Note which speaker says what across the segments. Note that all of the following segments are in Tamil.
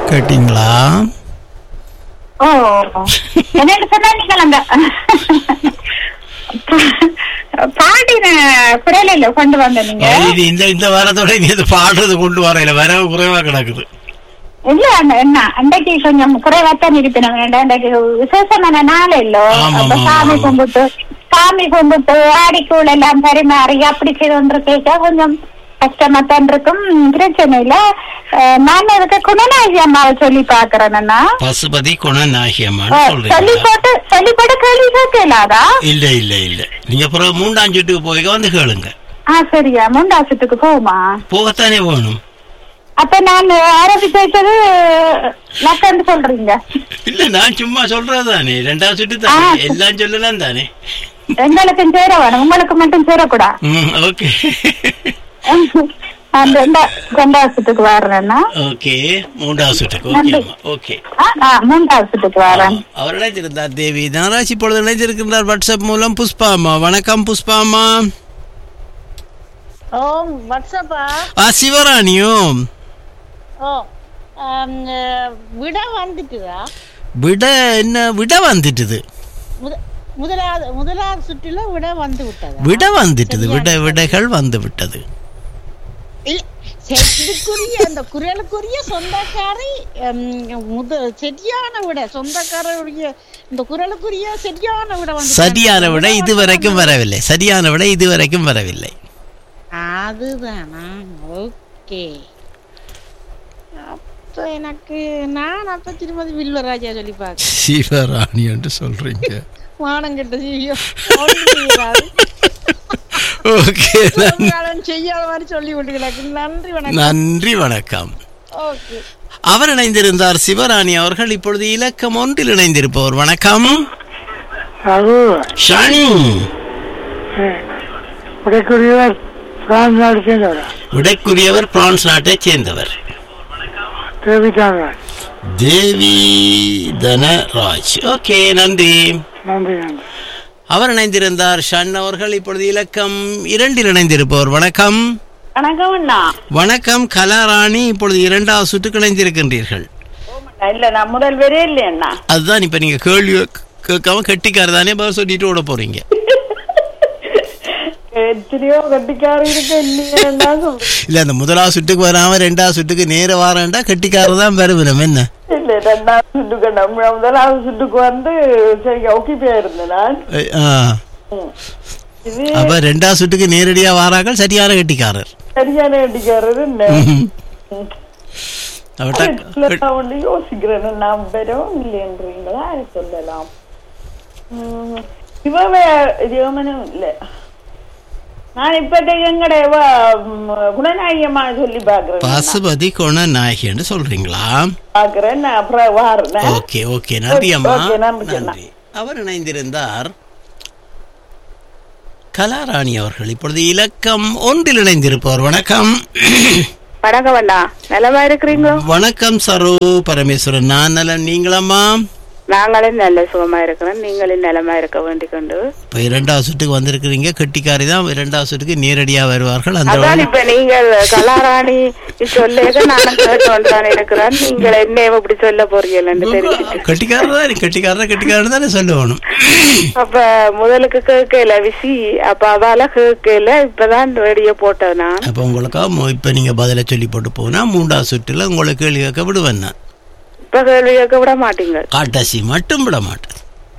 Speaker 1: கேட்டீங்களா
Speaker 2: ஓ என்னன்னு சொன்னா நீங்கள் அந்த பாடின குரலில் கொண்டு வந்த நீங்க
Speaker 1: இது இந்த இந்த வாரத்தோட இனி இது பாடுறது கொண்டு வரையில வர குறைவா கிடக்குது
Speaker 2: இல்ல அண்ணா, என்ன அன்றைக்கு கொஞ்சம் குறைவாத்தான் இருப்பினோம் வேண்டாம் அன்றைக்கு விசேஷமான நாள் இல்லோ
Speaker 1: ஆமா,
Speaker 2: அப்ப
Speaker 1: ஆமா,
Speaker 2: சாமி
Speaker 1: ஆமா.
Speaker 2: கும்பிட்டு சாமி கும்பிட்டு ஆடிக்கூழ் எல்லாம் பரிமாறி அப்படி செய்து ஒன்று கேட்க கொஞ்சம் கஷ்டமாத்தான் இருக்கும் பிரச்சனை இல்ல அஹ், நான் அதுக்கு குணநாயகி அம்மாவை சொல்லி பாக்குறேன் அண்ணா
Speaker 1: பசுபதி குணநாயகியம்மான்னு
Speaker 2: சொல்லி
Speaker 1: சொல்றீங்க
Speaker 2: போட்டு சொல்லி போட்டு கேள்வி கேட்கலாதா
Speaker 1: இல்ல இல்ல இல்ல நீங்க அப்புறம் மூண்டாம் சுட்டுக்கு போய் வந்து கேளுங்க
Speaker 2: ஆ சரியா முண்டாசத்துக்கு போகுமா
Speaker 1: போகத்தானே வேணும்
Speaker 2: அப்ப நான் ஆரம்பிச்சு வச்சது லக்கன்னு சொல்றீங்க
Speaker 1: இல்ல நான் சும்மா சொல்றதுதானே ரெண்டாவது சுட்டு தானே
Speaker 2: ஆ.
Speaker 1: எல்லாம் சொல்லலாம் தானே
Speaker 2: எங்களுக்கும் சேர வேணும் உங்களுக்கு மட்டும் சேரக்கூடாது
Speaker 1: ம் ஓகே
Speaker 2: அந்த ரெண்டா- ரெண்டாவதுக்கு வர்றேன்னா
Speaker 1: ஓகே மூன்றாவது சுட்டுக்கு ஓகே அம்மா ஓகே
Speaker 2: ஆ, ஆ, மூன்றாவதுக்கு வரேன்
Speaker 1: அவர் இணைந்திருந்தார் தேவி தனராஜ் இப்பொழுது இணைந்திருக்கின்றார் வாட்ஸ்அப் மூலம் புஷ்பாமா வணக்கம் புஷ்பாமா
Speaker 3: ஓ வாட்ஸ்அப்பா
Speaker 1: ஆ சிவராணியும்
Speaker 3: ஓ ஆம், அஹ், விட வந்துட்டுதா
Speaker 1: விட என்ன விட வந்துட்டுது
Speaker 3: முத- முதலாவது முதலாவது சுற்றுல விட வந்து விட்டதா
Speaker 1: விட வந்துட்டுது விட விடைகள் வந்து விட்டது
Speaker 3: இல்ல, சரி, இதுக்குரிய அந்த குரலுக்குரிய சொந்தக்காரை ஹம், முத சரியான விட சொந்தக்காரருடைய இந்த குரலுக்குரிய சரியான விட வந்து
Speaker 1: சரியான விட இதுவரைக்கும் வரவில்லை சரியான விட இதுவரைக்கும் வரவில்லை
Speaker 3: அதுதானா ஓகே அப்ப எனக்கு நான் அப்ப திருமதி வில்வராஜா சொல்லி பார்க்க
Speaker 1: சிவராணி என்று சொல்றீங்க
Speaker 3: மானம் கெட்ட ஜீவியம் ஒண்ணும் செய்யாது.
Speaker 1: ஓகே
Speaker 3: உங்களால செய்யாத மாதிரி சொல்லி விட்டு கிடக்கு நன்றி வணக்கம்
Speaker 1: நன்றி வணக்கம்
Speaker 3: ஓகே
Speaker 1: அவர் இணைந்திருந்தார் சிவராணி அவர்கள் இப்பொழுது இலக்கம் ஒன்றில் இணைந்திருப்பவர் வணக்கம்
Speaker 4: அது
Speaker 1: ஷானி
Speaker 4: உடைக்குரியவர் பிரான்ஸ் நாடு சேர்ந்தவரா
Speaker 1: விடைக்குரியவர் பிரான்ஸ் நாட்டைச் சேர்ந்தவர்
Speaker 4: தேவிதாங்கராஜ்
Speaker 1: தேவி தனராஜ் ஓகே நன்றி
Speaker 4: நன்றி நன்றி
Speaker 1: அவர் இணைந்திருந்தார் ஷன் அவர்கள் இப்பொழுது இலக்கம் இரண்டில் இணைந்திருப்பவர் வணக்கம்
Speaker 5: வணக்கம் அண்ணா
Speaker 1: வணக்கம் கலாராணி இப்பொழுது இரண்டாவது சுற்றுக்கு இணைந்திருக்கின்றீர்கள்
Speaker 5: இல்ல நான் முதல் வரே இல்லையா அண்ணா
Speaker 1: அதுதான் இப்ப நீங்க கேள்வி கேட்காம கெட்டிக்கார தானே பதில் சொல்லிட்டு ஓட போறீங்க
Speaker 5: எத்தனையோ கட்டிக்காரர் இருக்க இல்லையா சொல்றேன்
Speaker 1: இல்ல அந்த முதலாவது சுட்டுக்கு வராம ரெண்டாவது சுட்டுக்கு நேர வாரண்டா கெட்டிக்காரர் தான் வருவினம் என்ன
Speaker 5: இல்ல ரெண்டாவது சுட்டுக்கு நம்ம முதலாவது சுட்டுக்கு வந்து சரி ஒக்கிப்பா இருந்தேன் நான்
Speaker 1: அஹ், ஆ.
Speaker 5: ம். இது
Speaker 1: அப்ப ரெண்டாவது சுட்டுக்கு நேரடியா வாரார்கள் சரியான கெட்டிக்காரர்
Speaker 5: சரியான கட்டிக்காரர் என்ன
Speaker 1: அவட்ட
Speaker 5: நான் ஒண்ணு யோசிக்கிறேன் நான் பெறவும் இல்லைன்றீங்களா அதை சொல்லலாம் உம், இவவே ரோமனும் இல்ல நான் இப்போதைக்கு எங்கட இவ, ம், குணநாயகமா சொல்லி பாக்குறேன்
Speaker 1: பசுபதி குணநாயகி என்று சொல்றீங்களா
Speaker 5: பாக்குறேன் நான் அப்புறம் வாரேன்
Speaker 1: ஓகே ஓகே நன்றி அம்மா
Speaker 5: ஓகே, நன்றி அண்ணா.
Speaker 1: நன்றி அவர் இணைந்திருந்தார் கலாராணி அவர்கள் இப்பொழுது இலக்கம் ஒன்றில் இணைந்திருப்பவர் வணக்கம்
Speaker 5: வணக்கம் அண்ணா நலமா இருக்கிறீங்களோ
Speaker 1: வணக்கம் சரோ பரமேஸ்வரன் நான் நலன் நீங்களம்மா
Speaker 5: நாங்களும் நல்ல சுகமா இருக்கிறோம் நீங்களும் நலமா இருக்க வேண்டிக் கொண்டு
Speaker 1: இப்ப இரண்டாவது சுட்டுக்கு வந்திருக்கிறீங்க கெட்டிக்காரி தான் இரண்டாவது சுட்டுக்கு நேரடியா வருவார்கள் அந்த
Speaker 5: அதான் இப்ப நீங்கள் கலாராணி சொல்லேக நானும் கேட்டு வந்துதான் இருக்கிறேன் நீங்கள் என்ன இப்படி சொல்ல போறீங்கன்னு தெரிஞ்சுட்டு
Speaker 1: கெட்டிக்காரர் தான் கெட்டிக்காரர் கெட்டிக்காரர் தானே சொல்லணும்
Speaker 5: அப்ப முதலுக்கு கேட்கல விசி அப்ப அதால கேட்கல இப்பதான் ரேடியோ போட்டேன் நான்
Speaker 1: அப்ப உங்களுக்கா மு- இப்ப நீங்க பதில சொல்லி போட்டு போனா மூன்றாவது சுற்றுல உங்களை கேள்வி கேட்க விடுவேன் நான்
Speaker 5: இப்ப கேள்வி கேட்க விட மாட்டீங்க
Speaker 1: காட்டாசி மட்டும் விட மாட்டேன்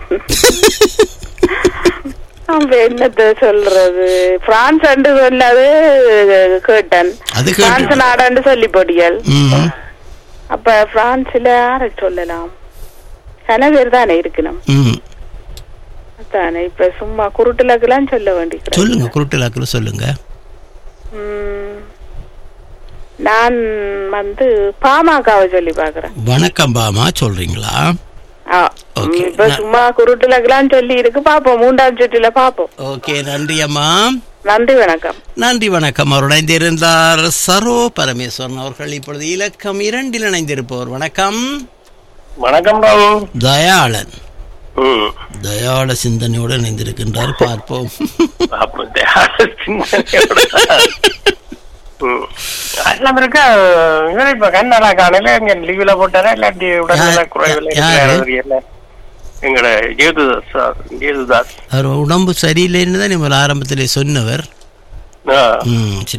Speaker 5: அப்ப என்னத்த சொல்றது பிரான்ஸ் அண்டு சொன்னது கேட்டேன்
Speaker 1: அது
Speaker 5: பிரான்ஸ்
Speaker 1: கேட்டு
Speaker 5: நாடாண்டு சொல்லி போட்டியல்
Speaker 1: ம்
Speaker 5: அப்ப பிரான்ஸ்ல யாரை சொல்லலாம் கன பேர் தானே இருக்கணும்
Speaker 1: ம்
Speaker 5: தானே இப்ப சும்மா குருட்டுலக்கெல்லாம் சொல்ல வேண்டிக்கிறேன்
Speaker 1: சொல்லுங்க குருட்டலாக்குல சொல்லுங்க
Speaker 5: உம், நான் வந்து பாமகவை சொல்லி பாக்குறேன்
Speaker 1: வணக்கம் பாமா சொல்றீங்களா
Speaker 5: ஆ,
Speaker 1: Okay.
Speaker 5: இப்ப சும்மா குருட்டுலக்கெல்லாம் சொல்லி இருக்கு பாப்போம் மூன்றாம் சுற்றுல பாப்போம்
Speaker 1: ஓகே நன்றி அம்மா
Speaker 5: நன்றி வணக்கம்
Speaker 1: நன்றி வணக்கம் அவர் இணைந்திருந்தார் சரோ பரமேஸ்வரன் அவர்கள் இப்பொழுது இலக்கம் இரண்டில் இணைந்திருப்பவர் வணக்கம்
Speaker 6: வணக்கம் ராவு
Speaker 1: தயாளன்
Speaker 6: ம்
Speaker 1: தயாள சிந்தனையோடு இணைந்திருக்கின்றார் பார்ப்போம்
Speaker 6: அப்ப தேவை சிந்தனையோட. ம். எல்லாம் இருக்கா இவரு இப்ப கண்ணாலா காணல இங்க லீவ்ல போட்டாரா இல்லாட்டி உடல்நல
Speaker 1: யார்?
Speaker 6: குறைவில்
Speaker 1: யாரு?
Speaker 6: இருக்கிறாரா தெரியல எங்கட ஜேதுதாஸ் சார் ஜேதுதாஸ்
Speaker 1: அவர் உடம்பு சரியில்லைன்னு தான் நம்ம ஆரம்பத்திலே சொன்னவர்
Speaker 6: ஆ.
Speaker 1: ம் சில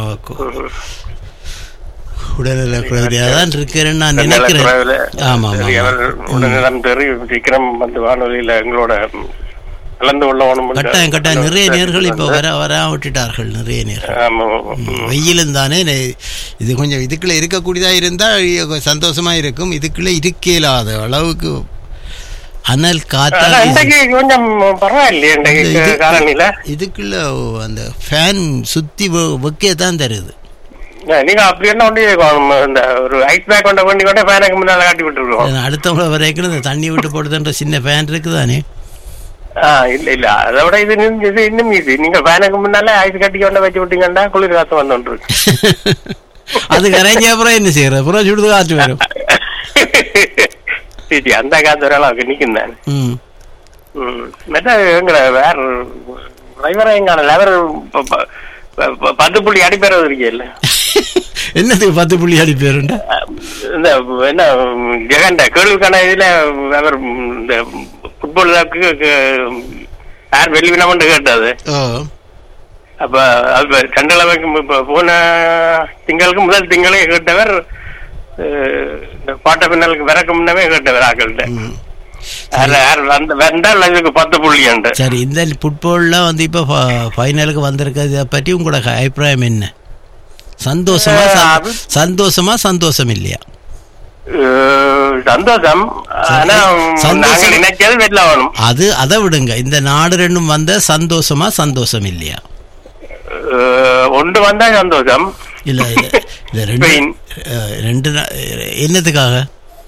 Speaker 1: உடல்நல குறைவாக தான் இருக்கிறேன்னு நான்
Speaker 6: உடல்நல
Speaker 1: நினைக்கிறேன்
Speaker 6: குறைவில
Speaker 1: ஆமா
Speaker 6: சரி,
Speaker 1: ஆமா
Speaker 6: அவர் உடல்நலம் தெரியும் சீக்கிரம் வந்து வானொலியில எங்களோட ம், கலந்து கொள்ளணும் என்று
Speaker 1: கட்டாயம் கட்டாயம் நிறைய நேர்கள் இப்போ
Speaker 6: வந்து-
Speaker 1: வர வர விட்டுட்டார்கள் நிறைய நேர்கள்
Speaker 6: ஆமா
Speaker 1: ம், வெயிலும் தானே நெ- இது கொஞ்சம் இதுக்குள்ள இருக்கக்கூடியதா இருந்தா சந்தோஷமா இருக்கும் இதுக்குள்ள இருக்கலாத அளவுக்கு அனல்
Speaker 6: ஆனா
Speaker 1: காத்தா
Speaker 6: இன்றைக்கு கொஞ்சம் பரவாயில்லையே
Speaker 1: இந்த
Speaker 6: இன்றைக்கு
Speaker 1: இது-
Speaker 6: காலநில
Speaker 1: இதுக்குள்ள அந்த ஃபேன் சுத்தி வைக்க தான் தருது
Speaker 6: நீங்க அப்படி என்ன ஒண்டி இந்த ஒரு ஐஸ் பேக் கொண்ட வண்டி கொண்ட ஃபேனுக்கு முன்னால காட்டி விட்டுருக்கோம்
Speaker 1: அடுத்தவங்கள வரைக்கும் இந்த தண்ணி விட்டு போடுதுன்ற சின்ன ஃபேன் இருக்குதானே
Speaker 6: ஆ இல்ல இல்ல அதை விட இது இன்னும் இது இன்னும் ஈஸி நீங்க ஃபேனுக்கு முன்னால ஐஸ் கட்டி கொண்ட வச்சு விட்டீங்கன்னா குளிர் காத்து வந்துட்டு
Speaker 1: அது கரைஞ்ச அப்புறம் என்ன செய்யறது அப்புறம் சுடுது காற்று வரும்
Speaker 6: சரி அந்த காத்து ஒரு அளவுக்கு நிற்கும்
Speaker 1: ம்
Speaker 6: மற்ற எங்க வேற டிரைவரை எங்க லெவர் பத்து புள்ளி அடிப்பேறது இருக்கே
Speaker 1: என்னத்துக்கு பத்து புள்ளி அடி பேருண்டா
Speaker 6: இந்த என்ன ஜெகண்ட கேள்விக்கான இதுல அவர் இந்த ஃபுட்பால் யார் வெளிவினம்னு கேட்டது
Speaker 1: ஓ
Speaker 6: அப்ப அப்ப சண்டளவுக்கு இப்ப போன திங்களுக்கு முதல் திங்களே கேட்டவர் அஹ், இந்த பாட்ட பின்னலுக்கு விறக்க முன்னமே கேட்டவர் ஆக்கள்கிட்ட
Speaker 1: ம்.
Speaker 6: யார் யார் வந்த வந்தால் இதுக்கு பத்து புள்ளி உண்டு
Speaker 1: சரி இந்த ஃபுட்பால்ல வந்து இப்போ ஃபைனலுக்கு வந்திருக்கிறத பற்றி உங்களோட அபிப்பிராயம் என்ன சந்தோஷமா சந்-
Speaker 6: அது-
Speaker 1: சந்தோஷமா சந்தோஷம் இல்லையா
Speaker 6: அஹ், சந்தோஷம் ஆனா
Speaker 1: சந்தோஷம்.
Speaker 6: நாங்கள் நினைச்சது வெளில ஆகணும்
Speaker 1: அது அதை விடுங்க இந்த நாடு ரெண்டும் வந்த சந்தோஷமா சந்தோஷம் இல்லையா
Speaker 6: அஹ், ஒன்று வந்தா சந்தோஷம்
Speaker 1: இல்ல இல்ல, இல்ல ரெண்டு
Speaker 6: ஸ்பெயின்.
Speaker 1: அஹ், ரெண்டு நா- என்னத்துக்காக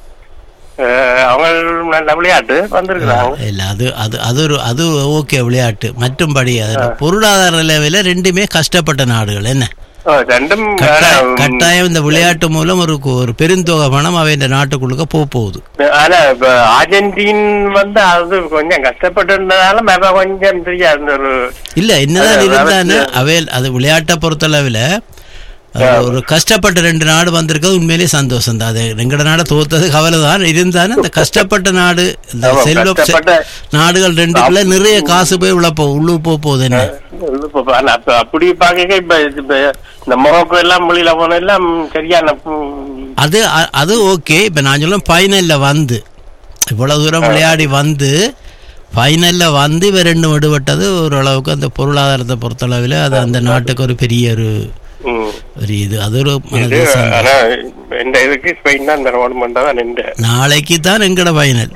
Speaker 6: அஹ், அவங்க நல்ல விளையாட்டு வந்திருக்கிறாங்க
Speaker 1: இல்ல அது அது அது ஒரு அது ஓகே விளையாட்டு மற்றும்படி அதுல பொருளாதார லெவலில் ரெண்டுமே கஷ்டப்பட்ட நாடுகள் என்ன
Speaker 6: ஓ, ரெண்டும்
Speaker 1: கட்டாயம்
Speaker 6: ஆனா,
Speaker 1: கட்டாயம் இந்த விளையாட்டு மூலம் ஒரு ஒரு பெருந்தொகை பணம் அவை இந்த நாட்டுக்குள்ளுக்க போக போகுது
Speaker 6: ஆனா இப்ப அர்ஜென்டின் வந்து அது கொஞ்சம் கஷ்டப்பட்டு இருந்ததால மேப கொஞ்சம் தெரியாது இந்த ஒரு
Speaker 1: இல்ல என்னதான்
Speaker 6: அது
Speaker 1: இருந்தானு
Speaker 6: வளர்ச்சி-
Speaker 1: அவை அது விளையாட்டை பொறுத்தளவில் அது ஒரு கஷ்டப்பட்ட ரெண்டு நாடு வந்திருக்கிறது உண்மையிலேயே சந்தோஷம் தான் அது எங்கட நாடு தோத்தது கவலை தான் இருந்தாலும் இந்த கஷ்டப்பட்ட நாடு இந்த
Speaker 6: ஆமா,
Speaker 1: செல்வ
Speaker 6: கஷ்டப்பட்ட-
Speaker 1: நாடுகள் ரெண்டுக்குள்ள நிறைய காசு போய் உள்ள போ உள்ளு போக போகுது என்ன
Speaker 6: இப்ப பா- ஆனா அப்ப அப்படி பாக்க இப்ப இப்ப இந்த மொரோக்கோ எல்லாம் மொழியில போன எல்லாம் சரியான ம்,
Speaker 1: அது அ- அது ஓகே இப்போ நான் சொல்ல ஃபைனலில் வந்து இவ்வளோ தூரம் விளையாடி வந்து ஃபைனலில் வந்து இவ ரெண்டும் விடுபட்டது ஓரளவுக்கு அந்த பொருளாதாரத்தை பொறுத்தளவில் அது அந்த நாட்டுக்கு ஒரு பெரிய ஒரு
Speaker 6: ம்.
Speaker 1: ஒரு இது அது ஒரு
Speaker 6: இது
Speaker 1: மனது சந்தோஷம்.
Speaker 6: ஆனா இந்த இதுக்கு ஸ்பெயின் தான் தரவானுமெண்டா தான் நின்ற
Speaker 1: நாளைக்கு தான் எங்கட ஃபைனல்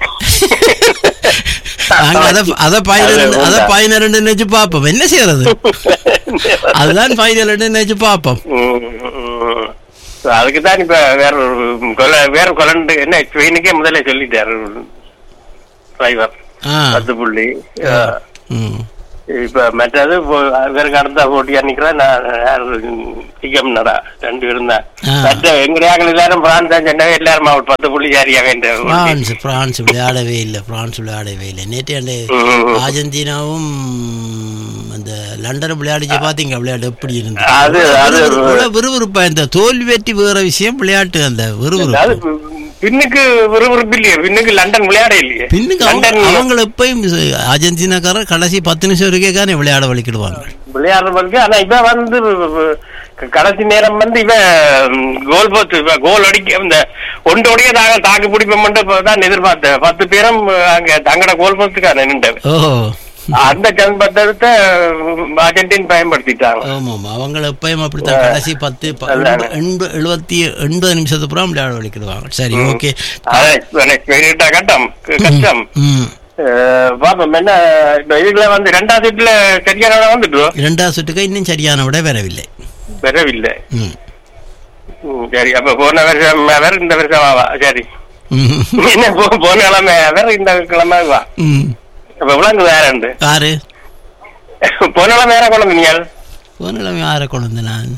Speaker 1: நாங்க அதை அதை ஃபைனல்
Speaker 6: அது
Speaker 1: அதை
Speaker 6: உண்டா?
Speaker 1: ஃபைனல் நினைச்சு பார்ப்போம் என்ன செய்யறது அதுதான் ஃபைனல் நினைச்சு பார்ப்போம்
Speaker 6: அதுக்கு தான் இப்ப வேற ஒரு கொலை வேற கொலண்டு என்ன ஸ்பெயினுக்கே முதல்ல சொல்லிட்டாரு டிரைவர்
Speaker 1: ஆ
Speaker 6: பத்து புள்ளி ஆ.
Speaker 1: ம்
Speaker 6: இப்ப மற்றது இப்போ இவருக்கு அடுத்த போட்டியா நிக்கிறேன் நான் சிங்கம் நடா ரெண்டு பேரும் தான்
Speaker 1: ஆ.
Speaker 6: மற்ற எங்கடையாங்க எல்லாரும் பிரான்ஸ் தான் சொன்னாங்க எல்லாரும் அவர் பத்து புள்ளி சரியாக வேண்டாம்
Speaker 1: பிரான்ஸ் பிரான்ஸ் விளையாடவே இல்லை பிரான்ஸ் விளையாடவே இல்லை நேற்று அந்த அர்ஜென்டினாவும் அந்த லண்டன் விளையாடிச்சு பாத்தீங்க விளையாட்டு எப்படி இருந்தது
Speaker 6: அது அது
Speaker 1: இவ்வளவு விறுவிறுப்பா இந்த தோல்வி வெற்றி வேற விஷயம் விளையாட்டு அந்த
Speaker 6: அது
Speaker 1: விறுவிறுப்பு
Speaker 6: பின்னுக்கு விறுவிறுப்பு இல்லையே பின்னுக்கு லண்டன் விளையாட இல்லையே
Speaker 1: பின்னுக்கு அவங்க
Speaker 6: லண்டன்
Speaker 1: அவங்க எப்பயும் அர்ஜென்டினாக்காரர் கடைசி பத்து நிமிஷம் வரைக்கும் விளையாட வலிக்கிடுவாங்க
Speaker 6: விளையாடுறதுக்கு ஆனா இவன் வந்து கடைசி நேரம் வந்து இவன் கோல் போட்டு இவன் கோல் அடிக்க இந்த ஒன்றோடைய நாங்க தாக்கு பிடிப்போம் தான் எதிர்பார்த்தேன் பத்து பேரும் அங்க தங்கட கோல் போஸ்டுக்கான நின்றவன்
Speaker 1: ஓ
Speaker 6: அந்த சந்தர்ப்பத்தை அர்ஜென்டின் பயன்படுத்திட்டாங்க
Speaker 1: ஆமாம் அவங்க எப்பயும் அப்படித்தான் கடைசி பத்து ப-
Speaker 6: அதானே.
Speaker 1: எண்பது எழுபத்தி எண்பது நிமிஷத்துக்கு அப்புறம் விளையாட வலிக்கிடுவாங்க சரி ஓகே
Speaker 6: அதை கட்டம் கஷ்டம்
Speaker 1: ம்
Speaker 6: அஹ் பாப்போம் என்ன இப்ப இதுல வந்து ரெண்டாவது வீட்டுல சரியான வந்துட்டோம்
Speaker 1: இரண்டாவது சுட்டுக்கு இன்னும் சரியான விட வரவில்லை
Speaker 6: வரவில்லை
Speaker 1: ம்
Speaker 6: ம், சரி அப்ப போன வருஷம் வேற இந்த வருஷம் வா சரி
Speaker 1: ம்.
Speaker 6: என்ன போ- போன கிழமை வேற இந்த கிழமை வா
Speaker 1: ம்
Speaker 6: அப்ப விளங்கு வேற உண்டு
Speaker 1: யாரு
Speaker 6: போன கிழமை வேற குழந்தை நீங்கள்
Speaker 1: போன கிழமை யாரை கொண்டு வந்தேன் நான்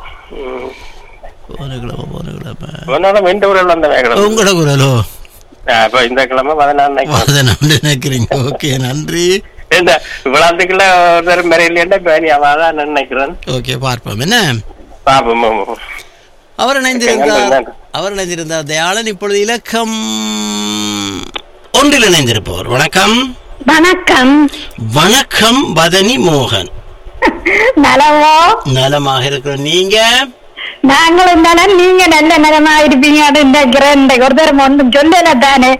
Speaker 1: போன கிழமை போன கிழமை
Speaker 6: போன கிழமை இந்த ஊரில் வந்த கிழமை
Speaker 1: உங்களோட குரலோ
Speaker 6: அப்ப இந்த கிழமை பதினாறு நினைக்கிறேன்
Speaker 1: அதை நான் நினைக்கிறீங்க ஓகே நன்றி
Speaker 6: இந்த விழாத்துக்குள்ள ஒருத்தர் மேல இல்லையா பேனி அவாதான் நினைக்கிறேன்
Speaker 1: ஓகே பார்ப்போம் என்ன
Speaker 6: பாப்போம்
Speaker 1: அவர் இணைந்திருந்தார்
Speaker 6: நன்றி.
Speaker 1: அவர் இணைந்திருந்தார் தயாளன் இப்பொழுது இலக்கம் ஒன்றில் இணைந்திருப்பவர் வணக்கம்
Speaker 2: வணக்கம்
Speaker 1: வணக்கம் வதனி மோகன்
Speaker 2: நலவோ
Speaker 1: நலமாக இருக்கிற நீங்க
Speaker 2: நாங்களும் தானே நீங்க நல்ல நிலமா இருப்பீங்கன்னு நினைக்கிறேன் இந்த ஒரு தரம் ஒன்றும் சொல்லல தானே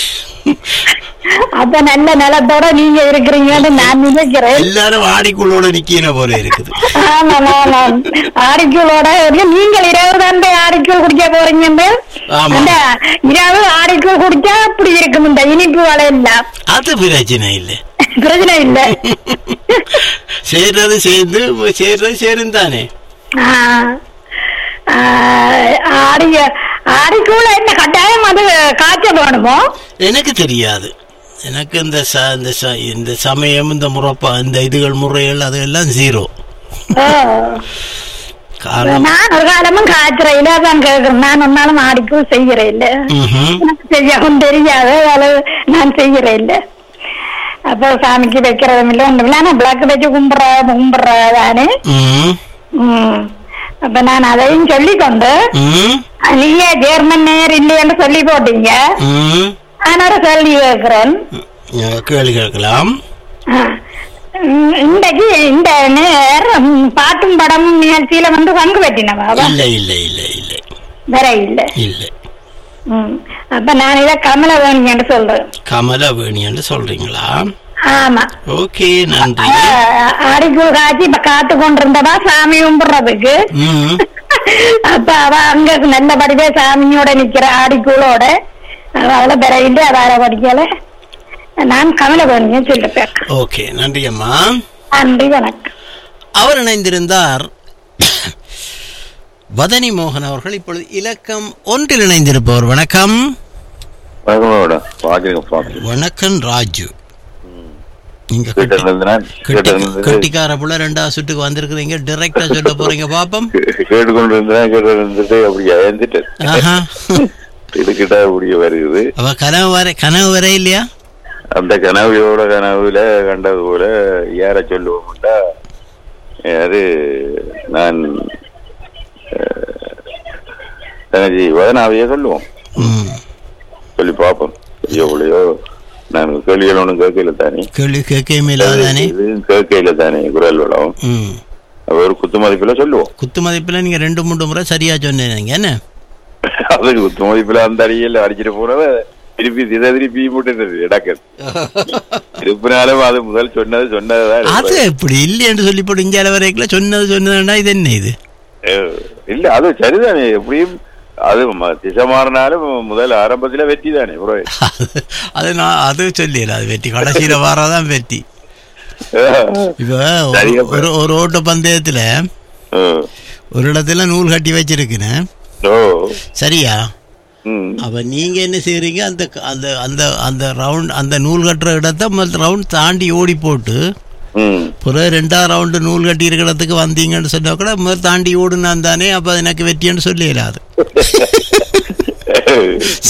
Speaker 2: அப்ப நல்ல நிலத்தோட நீங்க இருக்கிறீங்கன்னு நான் நினைக்கிறேன்
Speaker 1: எல்லாரும் ஆடிக்குள்ளோட நிக்கிற போல இருக்குது
Speaker 2: ஆமா ஆமா ஆடிக்கூளோட நீங்கள் இரவு தான் போய் ஆடிக்கூழ் குடிக்க போறீங்க
Speaker 1: ஆமா.
Speaker 2: அந்த இரவு ஆடிக்கூழ் குடிச்சா அப்படி இருக்கும் இந்த இனிப்பு வலை எல்லாம்
Speaker 1: அது பிரச்சனை இல்லை
Speaker 2: பிரச்சனை இல்ல
Speaker 1: சேர்றது சேர்ந்து சேர்றது சேரும் தானே
Speaker 2: ஆ. ஆ, ஆடிய ஆடிக்கூழ என்ன கட்டாயம் அது காய்ச்ச வேணுமோ
Speaker 1: எனக்கு தெரியாது எனக்கு இந்த ச இந்த ச இந்த சமயம் இந்த முறப்பா இந்த இதுகள் முறைகள் அதெல்லாம் ஜீரோ
Speaker 2: ஓ.
Speaker 1: காரணம்
Speaker 2: நான் ஒரு காலமும் காய்ச்சற இல்ல தான் கேக்குறேன் நான் ஒன்னாலும் ஆடிக்கூழ் செய்யறேன் இல்ல
Speaker 1: ம்ஹும்.
Speaker 2: எனக்கு செய்யவும் தெரியாது அளவு நான் செய்யறேன் இல்ல அப்ப சாமிக்கு வைக்கிறதும் இல்ல ஒண்ணும் இல்ல ஆனா விளக்கு வச்சு கும்பிடுற கும்பிடுறதானே
Speaker 1: ம்.
Speaker 2: ம். அப்ப நான் அதையும் சொல்லிக்கொண்டு
Speaker 1: ம்.
Speaker 2: நீங்க ஜெர்மன் நேர் இல்லையென்று சொல்லி போட்டீங்க
Speaker 1: ம்.
Speaker 2: நான் ஒரு கேள்வி கேட்கிறேன்
Speaker 1: அஹ் கேள்வி கேட்கலாம்
Speaker 2: ஆ. ம், இன்றைக்கு இந்த நேர் ம், பாட்டும் படமும் நிகழ்ச்சியில வந்து பங்கு பெற்றினவா
Speaker 1: இல்லை இல்லை இல்லை இல்லை
Speaker 2: வேற இல்ல
Speaker 1: இல்லை
Speaker 2: ம். அப்ப நான் இத கமலவேணின்னு சொல்றேன்
Speaker 1: கமலவேணி என்று சொல்றீங்களா
Speaker 2: ஆமா
Speaker 1: ஓகே நன்றி
Speaker 2: அடிக்கூழ் காய்ச்சி இப்ப காத்து கொண்டிருந்தவா சாமி கும்பிடுறதுக்கு
Speaker 1: ம்.
Speaker 2: அப்ப அவ அங்க நல்லபடியா சாமியோட நிக்கிற ஆடிக்கூழோட அவளை பிறகு அதால படிக்கல நான் கமலவேணியை சொல்லிட்டேன்
Speaker 1: ஓகே நன்றி அம்மா
Speaker 2: நன்றி வணக்கம்
Speaker 1: அவர் இணைந்திருந்தார் வதனி மோகன் அவர்கள் இப்பொழுது இலக்கம் ஒன்றில் இணைந்திருப்பவர் வணக்கம்
Speaker 7: வணக்கம் பாக்குறேன் பாக்குறேன்
Speaker 1: வணக்கம் ராஜு நீங்க
Speaker 7: கேட்டு
Speaker 1: கட்டி-
Speaker 7: இருந்தேன்
Speaker 1: கட்டி-
Speaker 7: கேட்டு இருந்தது
Speaker 1: கட்டிக்கார புள்ள ரெண்டாவது சுட்டுக்கு வந்திருக்கிறீங்க டைரக்டா சொல்ல போறீங்க பாப்பம்
Speaker 7: கேட்டுக்கொண்டு இருந்தேன் கேட்டு இருந்துட்டு அப்படி அயந்துட்டு
Speaker 1: ஆஹா
Speaker 7: இதுக்கிட்ட அப்படி வருது
Speaker 1: அவ கனவு வர கனவு வர இல்லையா
Speaker 7: அந்த கனவையோட கனவுல கண்டது போல யார சொல்லுவோம்டா அது நான் அஹ், தனஜி வதனாவையே சொல்லுவோம்
Speaker 1: ம்.
Speaker 7: சொல்லி பார்ப்போம் எவ்வளையோ நான் கேள்விகள் ஒன்றும் கேட்கல தானே
Speaker 1: கேள்வி கேட்கவே இல்லாதானே
Speaker 7: இது கேட்கல தானே குரல் வளம்
Speaker 1: ம்
Speaker 7: ஒரு குத்து மதிப்புல சொல்லுவோம்
Speaker 1: குத்து மதிப்புல நீங்க ரெண்டு மூன்று முறை சரியா சொன்னீங்க என்ன
Speaker 7: அது குத்து மதிப்புல அந்த அடியில் அடிச்சிட்டு போனவ திருப்பி திதை திருப்பி போட்டுருந்தது இடக்கல் திருப்பினாலும் அது முதல் சொன்னது சொன்னதுதான்
Speaker 1: அது எப்படி இல்லையென்று சொல்லி போட்டு இந்தியால வரைக்கும் சொன்னது சொன்னதுன்னா இது என்ன இது
Speaker 7: அஹ், இல்ல அது சரிதானே எப்படியும் அது ம- திசை மாறினாலும் முதல் ஆரம்பத்துல வெற்றி தானே bro.
Speaker 1: அது- அது நான் அது சொல்லிடல அது வெற்றி கடைசியில வாராதான் வெற்றி இப்ப ஒரு-
Speaker 7: சரியா
Speaker 1: ஒரு ஒரு ஓட்ட பந்தயத்துல
Speaker 7: அஹ்,
Speaker 1: ஒரு இடத்துல நூல் கட்டி வச்சிருக்குன்னு
Speaker 7: ஓ
Speaker 1: சரியா
Speaker 7: ம்
Speaker 1: அப்ப நீங்க என்ன செய்றீங்க அந்த அந்த அந்த அந்த ரவுண்ட் அந்த நூல் கட்டுற இடத்த முதல் ரவுண்ட் தாண்டி ஓடி போட்டு
Speaker 7: ம்
Speaker 1: பிறகு ரெண்டாவது ரவுண்டு நூல் கட்டி இருக்கிற இடத்துக்கு வந்தீங்கன்னு சொன்னா கூட முதல் தாண்டி ஓடுனான் தானே அப்ப அது எனக்கு வெற்றின்னு சொல்லிடலாது